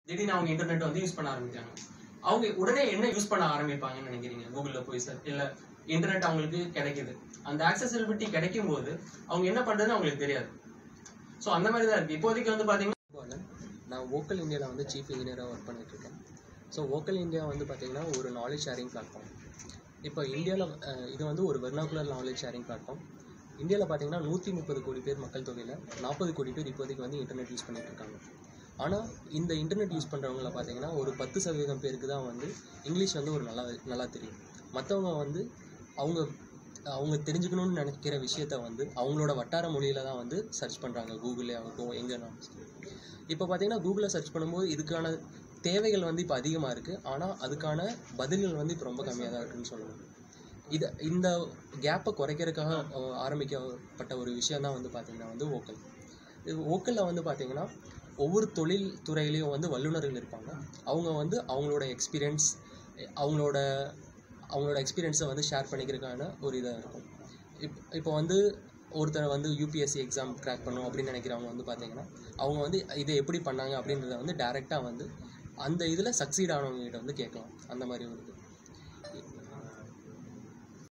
திடீர்னு அவங்க இன்டர்நெட் வந்து யூஸ் பண்ண ஆரம்பிக்கிறாங்க அவங்க உடனே என்ன யூஸ் பண்ண ஆரம்பிப்பாங்கன்னு நினைக்கிறீங்க கூகுளில் போய் சார் இல்லை இன்டர்நெட் அவங்களுக்கு கிடைக்குது அந்த ஆக்சசிபிலிட்டி கிடைக்கும் போது அவங்க என்ன பண்றதுன்னு அவங்களுக்கு தெரியாது ஸோ அந்த மாதிரி தான் இருக்கு இப்போதைக்கு வந்து பாத்தீங்கன்னா பாலன் நான் வோக்கல் இந்தியாவில் வந்து சீஃப் இன்ஜினியராக ஒர்க் பண்ணிட்டு இருக்கேன் ஸோ வோக்கல் இந்தியா வந்து பார்த்தீங்கன்னா ஒரு நாலேஜ் ஷேரிங் பிளாட்ஃபார்ம் இப்போ இந்தியாவில் இது வந்து ஒரு வெர்னாகுலர் நாலேஜ் ஷேரிங் பிளாட்ஃபார்ம் இந்தியாவில் பார்த்தீங்கன்னா நூற்றி முப்பது கோடி பேர் மக்கள் தொகையில் நாற்பது கோடி பேர் இப்போதைக்கு வந்து இன்டர்நெட் யூஸ் பண்ணிட்டு இருக்காங்க ஆனால் இந்த இன்டர்நெட் யூஸ் பண்ணுறவங்கள பார்த்தீங்கன்னா ஒரு பத்து சதவீதம் பேருக்கு தான் வந்து இங்கிலீஷ் வந்து ஒரு நல்லா நல்லா தெரியும் மற்றவங்க வந்து அவங்க அவங்க தெரிஞ்சுக்கணும்னு நினைக்கிற விஷயத்த வந்து அவங்களோட வட்டார மொழியில தான் வந்து சர்ச் பண்ணுறாங்க கூகுளே ஆகட்டும் எங்கேனாலும் சரி இப்போ பார்த்தீங்கன்னா கூகுளில் சர்ச் பண்ணும்போது இதுக்கான தேவைகள் வந்து இப்போ அதிகமாக இருக்குது ஆனால் அதுக்கான பதில்கள் வந்து இப்போ ரொம்ப கம்மியாக தான் இருக்குன்னு சொல்லணும் இது இந்த கேப்பை குறைக்கிறதுக்காக அஹ், ஆரம்பிக்கப்பட்ட ஒரு விஷயம் தான் வந்து பார்த்தீங்கன்னா வந்து ஓக்கல் இது ஓக்கலில் வந்து பார்த்தீங்கன்னா ஒவ்வொரு தொழில் துறையிலையும் வந்து வல்லுநர்கள் இருப்பாங்க அவங்க வந்து அவங்களோட எக்ஸ்பீரியன்ஸ் அவங்களோட அவங்களோட எக்ஸ்பீரியன்ஸை வந்து ஷேர் பண்ணிக்கிறதுக்கான ஒரு இதாக இருக்கும் இப் இப்போ வந்து ஒருத்தர் வந்து யூபிஎஸ்சி எக்ஸாம் கிராக் பண்ணணும் அப்படின்னு நினைக்கிறவங்க வந்து பார்த்தீங்கன்னா அவங்க வந்து இதை எப்படி பண்ணாங்க அப்படின்றத வந்து டேரெக்டாக வந்து அந்த இதில் சக்சீட் ஆனவங்ககிட்ட வந்து கேட்கலாம் அந்த மாதிரி ஒரு இது